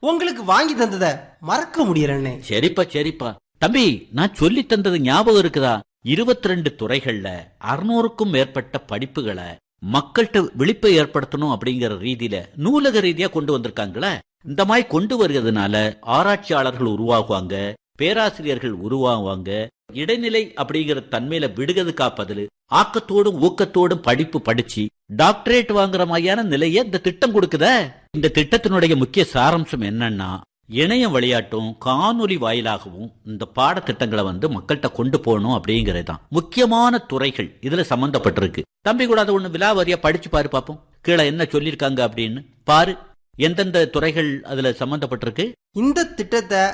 உங்களுக்கு வாங்கி தந்தத மறக்க முடியலண்ணே சரிப்பா சரிப்பா தம்பி நான் சொல்லி தந்தது ஞாபகம் இருக்குதா இருபத்தி ரெண்டு துறைகள்ல அறுநூறுக்கும் மேற்பட்ட படிப்புகளை மக்கள்கிட்ட விழிப்பை ஏற்படுத்தணும் அப்படிங்கிற ரீதியில நூலக ரீதியா கொண்டு வந்திருக்காங்களே இந்த மாதிரி கொண்டு வருகிறதுனால ஆராய்ச்சியாளர்கள் உருவாகுவாங்க பேராசிரியர்கள் உருவாகுவாங்க இடைநிலை அப்படிங்கிற தன்மையில விடுகது காப்பதில் ஆக்கத்தோடும் ஊக்கத்தோடும் படிப்பு படிச்சு டாக்டரேட் வாங்குற மாதிரியான நிலையை இந்த திட்டம் கொடுக்குதே இந்த திட்டத்தினுடைய முக்கிய சாராம்சம் என்னன்னா இணையம் விளையாட்டும் காணொலி வாயிலாகவும் இந்த பாடத்திட்டங்களை வந்து மக்கள்கிட்ட கொண்டு போகணும் அப்படிங்கிறது தான் முக்கியமான துறைகள் இதுல சம்பந்தப்பட்டிருக்கு தம்பி கூட அதை ஒண்ணு விலாவாரியா படிச்சு பாரு பாப்போம் கீழே என்ன சொல்லியிருக்காங்க அப்படின்னு பாரு எந்தெந்த துறைகள் அதுல சம்பந்தப்பட்டிருக்கு இந்த திட்டத்தை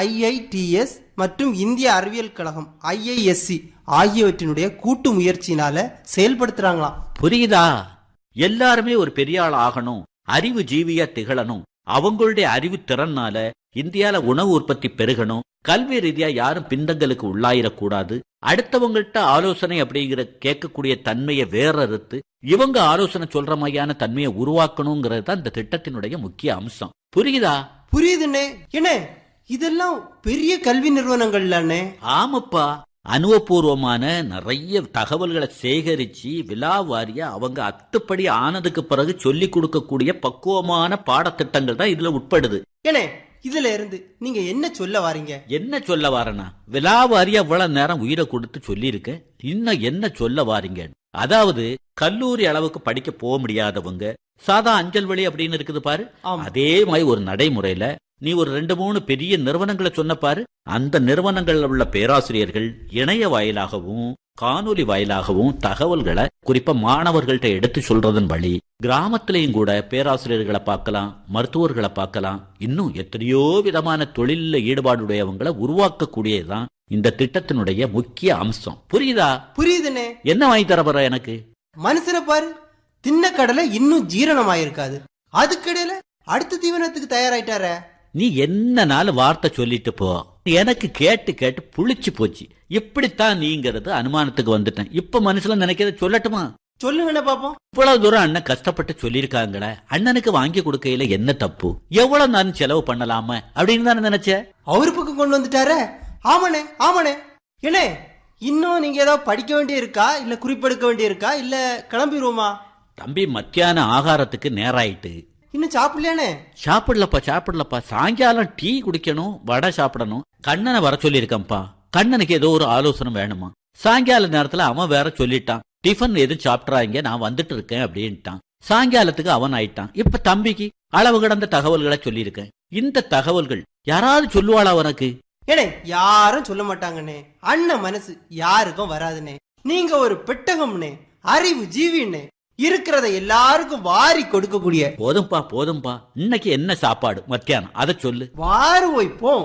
ஐஐடிஎஸ் மற்றும் இந்திய அறிவியல் கழகம் ஐஐஎஸ்சி ஆகியவற்றினுடைய கூட்டு முயற்சியினால செயல்படுத்துறாங்களாம் புரியுதா எல்லாருமே ஒரு பெரிய ஆள் ஆகணும் அறிவு ஜீவியா திகழணும் அவங்களுடைய அறிவு திறனால இந்தியால உணவு உற்பத்தி பெருகணும் கல்வி ரீதியா யாரும் பிந்தங்களுக்கு உள்ளாயிடக்கூடாது அடுத்தவங்கள்ட்ட ஆலோசனை அப்படிங்கிற கேட்கக்கூடிய தன்மையை வேற அறுத்து இவங்க ஆலோசனை சொல்ற மாதிரியான தன்மையை உருவாக்கணுங்கிறது தான் இந்த திட்டத்தினுடைய முக்கிய அம்சம் புரியுதா புரியுதுண்ணே என்ன இதெல்லாம் பெரிய கல்வி நிறுவனங்கள்லண்ணே ஆமாப்பா அனுபவபூர்வமான நிறைய தகவல்களை சேகரிச்சு விலாவாரியா அவங்க அத்துப்படி ஆனதுக்கு பிறகு சொல்லி கொடுக்கக்கூடிய பக்குவமான பாடத்திட்டங்கள் தான் இதுல உட்படுது ஏனே இதுல இருந்து நீங்க என்ன சொல்ல வாரீங்க என்ன சொல்ல வாரனா விலாவாரியா இவ்வளவு நேரம் உயிரை கொடுத்து சொல்லியிருக்கேன் இன்னும் என்ன சொல்ல வாரீங்க அதாவது கல்லூரி அளவுக்கு படிக்க போக முடியாதவங்க சாதா அஞ்சல் வழி அப்படின்னு இருக்குது பாரு ஆமா. அதே மாதிரி ஒரு நடைமுறையில நீ ஒரு ரெண்டு மூணு பெரிய நிறுவனங்களை சொன்ன பாரு அந்த நிறுவனங்கள்ல உள்ள பேராசிரியர்கள் இணைய வாயிலாகவும் காணொலி வாயிலாகவும் தகவல்களை குறிப்பா மாணவர்கள்ட்ட எடுத்து சொல்றதன் வழி கிராமத்திலையும் கூட பேராசிரியர்களை பார்க்கலாம் மருத்துவர்களை பார்க்கலாம் இன்னும் எத்தனையோ விதமான தொழில ஈடுபாடுடையவங்களை உருவாக்கக்கூடியதுதான் இந்த திட்டத்தினுடைய முக்கிய அம்சம் புரியுதா புரியுதுண்ணே என்ன வாங்கி தர போற எனக்கு மனுஷனை பாரு தின்ன கடலை இன்னும் ஜீரணமாயிருக்காது அதுக்கிடையில அடுத்த தீவனத்துக்கு தயாராயிட்டாரே நீ என்ன நாள் வார்த்தை சொல்லிட்டு போ எனக்கு கேட்டு கேட்டு புளிச்சு போச்சு இப்படித்தான் நீங்கிறது அனுமானத்துக்கு வந்துட்டேன் இப்ப மனசுல நினைக்கிறத சொல்லட்டுமா சொல்லுங்கண்ணே பாப்போம் இவ்வளவு தூரம் அண்ணன் கஷ்டப்பட்டு சொல்லியிருக்காங்களே அண்ணனுக்கு வாங்கி கொடுக்கையில என்ன தப்பு எவ்வளவு நான் செலவு பண்ணலாம அப்படின்னு தானே நினைச்ச அவரு பக்கம் கொண்டு வந்துட்டாரே ஆமாண்ணே ஆமாண்ணே ஏனே இன்னும் நீங்க ஏதாவது படிக்க வேண்டிய இருக்கா இல்ல குறிப்பெடுக்க வேண்டிய இருக்கா இல்ல கிளம்பிடுவோமா தம்பி மத்தியான ஆகாரத்துக்கு நேராயிட்டு இன்னும் சாப்பிடலையானே சாப்பிடலப்பா சாப்பிடலப்பா சாயங்காலம் டீ குடிக்கணும் வடை சாப்பிடணும் கண்ணனை வர சொல்லியிருக்கேன்ப்பா கண்ணனுக்கு ஏதோ ஒரு ஆலோசனை வேணுமா சாயங்கால நேரத்துல அவன் வேற சொல்லிட்டான் டிஃபன் எதுவும் சாப்பிட்றாங்க நான் வந்துட்டு இருக்கேன் அப்படின்ட்டான் சாயங்காலத்துக்கு அவன் ஆயிட்டான் இப்ப தம்பிக்கு அளவு கடந்த தகவல்களை சொல்லியிருக்கேன் இந்த தகவல்கள் யாராவது சொல்லுவாளா உனக்கு ஏனே யாரும் சொல்ல மாட்டாங்கண்ணே அண்ணன் மனசு யாருக்கும் வராதுண்ணே நீங்க ஒரு பெட்டகம்னே அறிவு ஜீவிண்ணே இருக்கிறத எல்லாருக்கும் வாரி கொடுக்கக்கூடிய போதும்பா போதும்பா இன்னைக்கு என்ன சாப்பாடு மத்தியானம் அதை சொல்லு வாரு வைப்போம்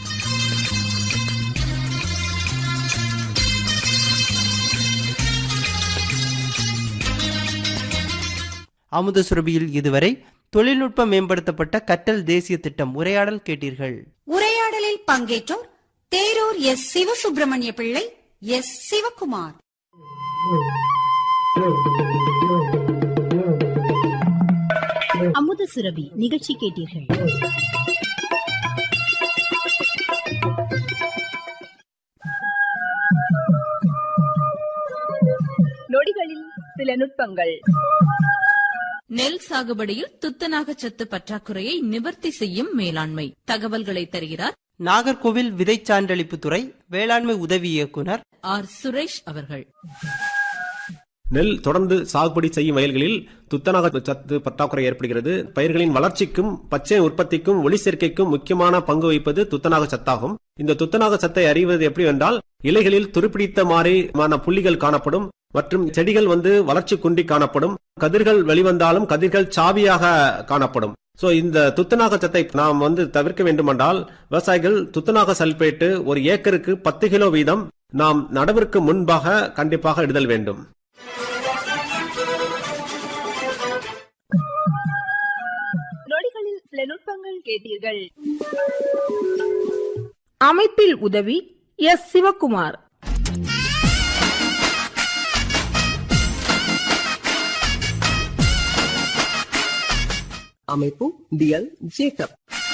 அமுத சுரபியில் இதுவரை தொழில்நுட்ப மேம்படுத்தப்பட்ட கற்றல் தேசிய திட்டம் உரையாடல் கேட்டீர்கள் உரையாடலில் பங்கேற்றோர் தேரூர் எஸ் சிவசுப்பிரமணிய பிள்ளை எஸ் சிவகுமார் அமுத சுரபி நிகழ்ச்சி கேட்டீர்கள் நொடிகளில் சில நுட்பங்கள் நெல் சாகுபடியில் துத்தநாக சத்து பற்றாக்குறையை நிவர்த்தி செய்யும் மேலாண்மை தகவல்களை தருகிறார் நாகர்கோவில் விதை சான்றளிப்பு துறை வேளாண்மை உதவி இயக்குனர் ஆர் சுரேஷ் அவர்கள் நெல் தொடர்ந்து சாகுபடி செய்யும் வயல்களில் துத்தநாக சத்து பற்றாக்குறை ஏற்படுகிறது பயிர்களின் வளர்ச்சிக்கும் பச்சை உற்பத்திக்கும் ஒளி சேர்க்கைக்கும் முக்கியமான பங்கு வகிப்பது துத்தநாக சத்தாகும் இந்த துத்தநாக சத்தை அறிவது எப்படி என்றால் இலைகளில் துருப்பிடித்த மாறிமான புள்ளிகள் காணப்படும் மற்றும் செடிகள் வந்து வளர்ச்சி குன்றி காணப்படும் கதிர்கள் வெளிவந்தாலும் கதிர்கள் சாவியாக காணப்படும் சோ இந்த துத்தநாக சத்தை நாம் வந்து தவிர்க்க வேண்டுமென்றால் விவசாயிகள் துத்தநாக சல்பேட்டு ஒரு ஏக்கருக்கு பத்து கிலோ வீதம் நாம் நடவிற்கு முன்பாக கண்டிப்பாக இடுதல் வேண்டும் நொடிகளில் சில நுட்பங்கள் கேட்டீர்கள் அமைப்பில் உதவி எஸ் சிவகுமார் அமைப்பு டிஎல் ஜேக்கப்